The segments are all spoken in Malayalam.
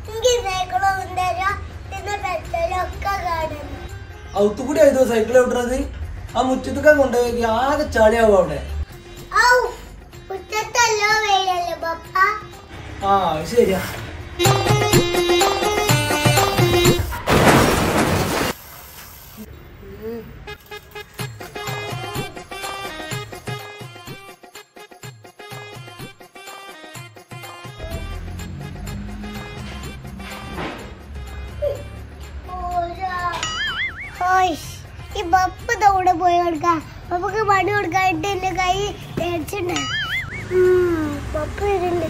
എനിക്ക് സൈക്കിളും ഉണ്ടല്ലോ പിന്നെ പെട്രോളും ഒക്കെ കാണുന്നു ഔത്തുകൂടി ആയതോ സൈക്കിൾ എവിടുന്നത് ആ മുറ്റത്തൊക്കെ കൊണ്ടുപോയി ആകെ ചളിയാവും അവിടെ ഔ മുറ്റത്തല്ലോ വെയിലല്ലേ പപ്പ ആ അത് ശരിയാ ഹോയ് ഈ ബപ്പ് ദൗടെ പോയി കൊടുക്കാം പപ്പക്ക് പണി കൊടുക്കാനായിട്ട് എന്റെ കൈ തേച്ചിട്ടുണ്ട് പപ്പ വരുന്നുണ്ട്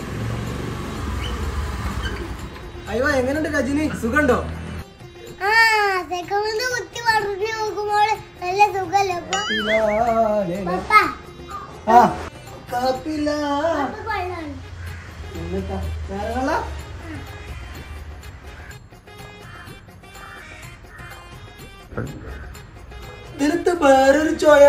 അയ്യോ എങ്ങനെയുണ്ട് കജിനി സുഖണ്ടോ ആ സെക്കൻഡ് കുത്തി പറഞ്ഞു നോക്കുമ്പോൾ നല്ല സുഖല്ലേ അപ്പൊ പപ്പ ആ കാപ്പില പപ്പ കൊള്ളാണ് എന്നിട്ടാ വേറെ വെള്ളം? ഇതിലത്തെ വേറൊരു ചോയ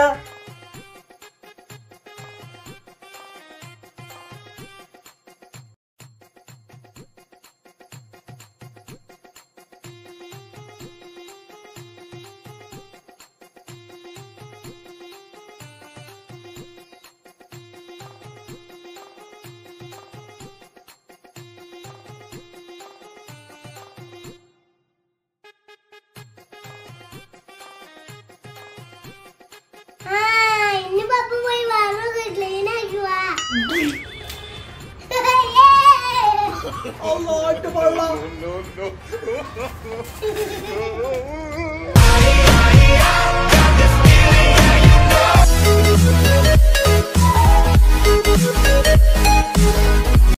ആ ഇനി പപ്പ പോയി വേറെ ക്ലീൻ ആക്കുവാ അങ്ങോട്ട് വെള്ളം ആ